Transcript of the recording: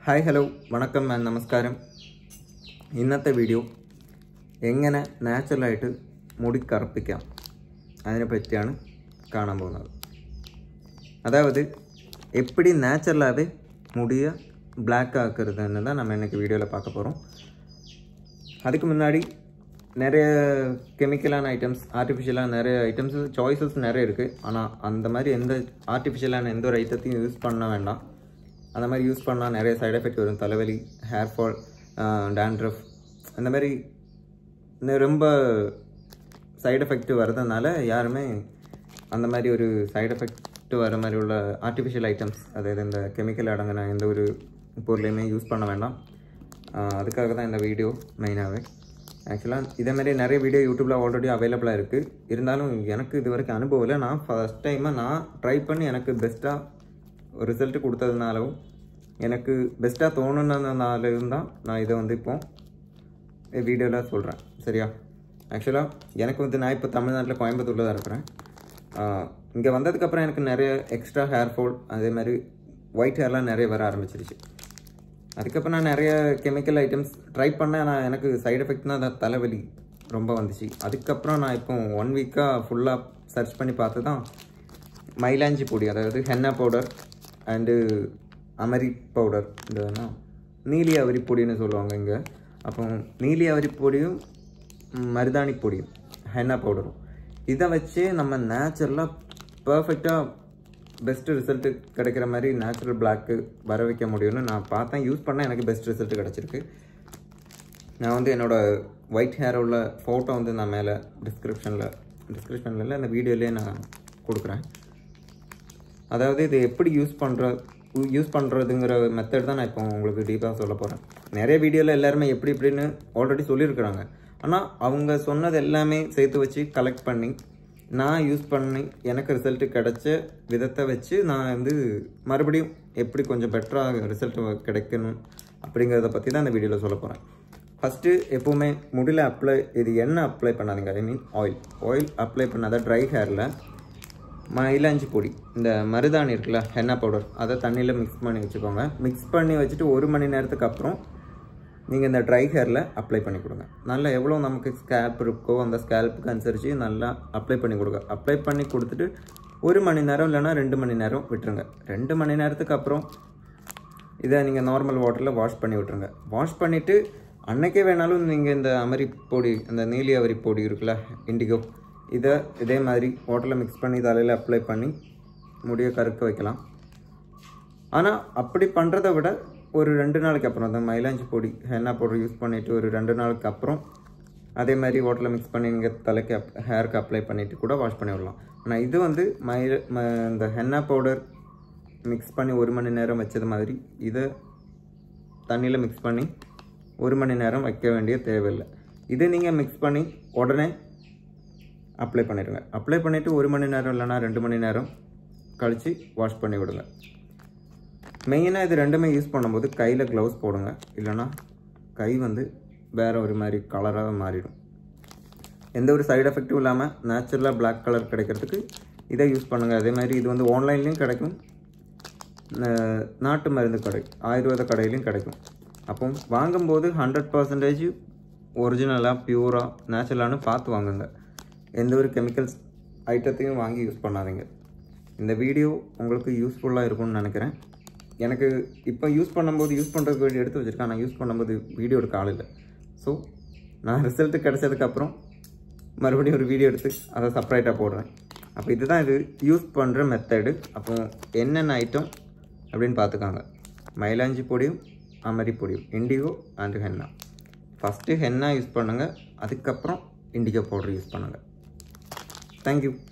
hi hello വണക്കം and നമസ്കാരം ഇന്നത്തെ വീഡിയോ എങ്ങനെ നാച്ചുറലായിട്ട് മുടി കറുപ്പിക്കാം അതിനെ പറ്റിയാണ് കാണാൻ പോകുന്നത് அதாவது எப்படி நேச்சுரலாகவே முடியை பிளாக் ஆக்குறதுன்னு தான் நம்ம இன்றைக்கி வீடியோவில் பார்க்க போகிறோம் அதுக்கு முன்னாடி நிறைய கெமிக்கலான ஐட்டம்ஸ் ஆர்டிஃபிஷியலாக நிறைய ஐட்டம்ஸ் சாய்ஸஸ் நிறைய இருக்குது ஆனால் அந்த மாதிரி எந்த ஆர்டிஃபிஷியலான எந்த ஒரு ஐட்டத்தையும் யூஸ் பண்ண வேண்டாம் அந்த மாதிரி யூஸ் பண்ணால் நிறைய சைடு எஃபெக்ட் வரும் தலைவலி ஹேர் ஃபால் டேண்ட்ரஃப் அந்த மாதிரி இன்னும் ரொம்ப சைடு எஃபெக்ட் வர்றதுனால யாருமே அந்த மாதிரி ஒரு சைடு எஃபெக்ட் வர மாதிரி உள்ள ஆர்டிஃபிஷியல் ஐட்டம்ஸ் அதாவது இந்த கெமிக்கல் அடங்கின எந்த ஒரு பொருளையுமே யூஸ் பண்ண வேண்டாம் ஆஹ் அதுக்காக தான் இந்த வீடியோ மெயினாகவே ஆக்சுவலாக இதே மாதிரி நிறைய வீடியோ யூடியூப்பில் ஆல்ரெடி அவைலபிளாக இருக்குது இருந்தாலும் எனக்கு இது வரைக்கும் அனுபவம் இல்லை நான் ஃபஸ்ட் டைமாக நான் ட்ரை பண்ணி எனக்கு பெஸ்ட்டாக ரிசல்ட் கொடுத்ததுனாலும் எனக்கு பெஸ்ட்டாக தோணுனதுனாலும் தான் நான் இதை வந்து இப்போ வீடியோவில் சொல்கிறேன் சரியா ஆக்சுவலாக எனக்கு வந்து நான் இப்போ தமிழ்நாட்டில் கோயம்புத்தூரில் தான் இருக்கிறேன் இங்கே வந்ததுக்கப்புறம் எனக்கு நிறைய எக்ஸ்ட்ரா ஹேர் ஃபால் அதே மாதிரி ஒயிட் ஹேர்லாம் நிறைய வர ஆரம்பிச்சிருச்சு அதுக்கப்புறம் நான் நிறைய கெமிக்கல் ஐட்டம்ஸ் ட்ரை பண்ணேன் நான் எனக்கு சைடு எஃபெக்ட்னா அந்த தலைவலி ரொம்ப வந்துச்சு அதுக்கப்புறம் நான் இப்போ ஒன் வீக்காக ஃபுல்லாக சர்ச் பண்ணி பார்த்து தான் மயிலாஞ்சி பொடி அதாவது ஹென்னா பவுடர் அண்டு அமரி பவுடர் இந்த என்ன, நீலி அவரி பொடின்னு சொல்லுவாங்க இங்கே அப்போ நீலி அவரி பொடியும் ம், மருதாணி பொடியும் ஹென்னா பவுடரும் இதை வச்சு நம்ம நேச்சுரலாக பர்ஃபெக்டாக பெஸ்ட் ரிசல்ட்டு கிடைக்கிற மாதிரி நேச்சுரல் பிளாக்கு வர வைக்க முடியும்னு நான் பார்த்தேன் யூஸ் பண்ண எனக்கு பெஸ்ட் ரிசல்ட் கிடச்சிருக்கு நான் வந்து என்னோட ஒயிட் ஹேர் உள்ள ஃபோட்டோ வந்து நான் மேலே டிஸ்கிரிப்ஷனில் டிஸ்கிரிப்ஷனில் இல்லை இந்த வீடியோலேயே நான் கொடுக்குறேன் அதாவது இது எப்படி யூஸ் பண்ணுற யூஸ் பண்ணுறதுங்கிற மெத்தட் தான் நான் இப்போ உங்களுக்கு டீப்பாக சொல்ல போகிறேன் நிறைய வீடியோவில் எல்லாருமே எப்படி இப்படின்னு ஆல்ரெடி சொல்லியிருக்கிறாங்க ஆனால் அவங்க சொன்னது எல்லாமே சேர்த்து வச்சு கலெக்ட் பண்ணி நான் யூஸ் பண்ணி எனக்கு ரிசல்ட் கிடைச்ச விதத்தை வச்சு நான் வந்து மறுபடியும் எப்படி கொஞ்சம் பெட்டராக ரிசல்ட் கிடைக்கணும் அப்படிங்கிறத பற்றி தான் இந்த வீடியோவில் சொல்ல போகிறேன் ஃபஸ்ட்டு எப்போவுமே முடியல அப்ளை இது என்ன அப்ளை பண்ணாதீங்க I mean oil oil apply பண்ணாத ட்ரை ஹேரில் மயிலாஞ்சி பொடி இந்த மருதாணி இருக்குல்ல ஹென்னா பவுடர் அதை தண்ணியில் மிக்ஸ் பண்ணி வச்சுக்கோங்க மிக்ஸ் பண்ணி வச்சுட்டு ஒரு மணி நேரத்துக்கு அப்புறம் நீங்கள் இந்த ட்ரை ஹேரில் அப்ளை பண்ணி கொடுங்க நல்லா எவ்வளோ நமக்கு ஸ்கேல்ப் இருக்கோ அந்த ஸ்கேல்ப்புக்கு அனுசரித்து நல்லா அப்ளை பண்ணி கொடுங்க அப்ளை பண்ணி கொடுத்துட்டு ஒரு மணி நேரம் இல்லைன்னா ரெண்டு மணி நேரம் விட்டுருங்க ரெண்டு மணி நேரத்துக்கு அப்புறம் இதை நீங்கள் நார்மல் வாட்டரில் வாஷ் பண்ணி விட்டுருங்க வாஷ் பண்ணிவிட்டு அன்னைக்கே வேணாலும் நீங்கள் இந்த அமரி பொடி இந்த நீலி அவரி பொடி இருக்குல்ல இண்டிகோ இதை இதே மாதிரி வாட்டரில் மிக்ஸ் பண்ணி தலையில் அப்ளை பண்ணி முடிய கருக்க வைக்கலாம் ஆனால் அப்படி பண்ணுறத விட ஒரு ரெண்டு நாளைக்கு அப்புறம் அந்த மயிலாஞ்சி பொடி ஹென்னா பவுடர் யூஸ் பண்ணிவிட்டு ஒரு ரெண்டு நாளுக்கு அப்புறம் அதே மாதிரி வாட்டரில் மிக்ஸ் பண்ணி நீங்கள் தலைக்கு அப் ஹேருக்கு அப்ளை பண்ணிவிட்டு கூட வாஷ் பண்ணி விடலாம் ஆனால் இது வந்து மயில் ம இந்த ஹென்னா பவுடர் மிக்ஸ் பண்ணி ஒரு மணி நேரம் வச்சது மாதிரி இதை தண்ணியில் மிக்ஸ் பண்ணி ஒரு மணி நேரம் வைக்க வேண்டிய தேவையில்லை இதை நீங்கள் மிக்ஸ் பண்ணி உடனே அப்ளை பண்ணிடுங்க அப்ளை பண்ணிவிட்டு ஒரு மணி நேரம் இல்லைன்னா ரெண்டு மணி நேரம் கழித்து வாஷ் பண்ணி விடுங்க மெயினாக இது ரெண்டுமே யூஸ் பண்ணும்போது கையில் க்ளவுஸ் போடுங்க இல்லைன்னா கை வந்து வேறு ஒரு மாதிரி கலராக மாறிடும் எந்த ஒரு சைடு எஃபெக்ட்டும் இல்லாமல் நேச்சுரலாக Black கலர் கிடைக்கிறதுக்கு இதை யூஸ் பண்ணுங்கள் அதே மாதிரி இது வந்து ஆன்லைன்லேயும் கிடைக்கும் ந- நாட்டு மருந்து கடை ஆயுர்வேத கடையிலையும் கிடைக்கும் அப்போ வாங்கும்போது ஹண்ட்ரட் பர்சன்டேஜ் ஒரிஜினலாக பியூராக நேச்சுரலானு பார்த்து வாங்குங்க எந்த ஒரு கெமிக்கல்ஸ் ஐட்டத்தையும் வாங்கி யூஸ் பண்ணாதீங்க இந்த வீடியோ உங்களுக்கு யூஸ்ஃபுல்லாக இருக்கும்னு நினைக்கிறேன் எனக்கு இப்போ யூஸ் பண்ணும்போது யூஸ் பண்ணுறதுக்கு வீடியோ எடுத்து வச்சுருக்கேன் நான் யூஸ் பண்ணும்போது வீடியோ எடுக்க ஆள் இல்லை ஸோ நான் ரிசல்ட்டு கிடைச்சதுக்கப்புறம் மறுபடியும் ஒரு வீடியோ எடுத்து அதை செப்பரேட்டாக போடுறேன் அப்போ இதுதான் இது யூஸ் பண்ணுற மெத்தடு அப்போ என்னென்ன ஐட்டம் அப்படின்னு பார்த்துக்காங்க மயிலாஞ்சி பொடியும் அமரி பொடியும் indigo and henna first henna use பண்ணுங்கள் அதுக்கப்புறம் இண்டிகோ பவுடர் யூஸ் பண்ணுங்கள் தேங்க்யூ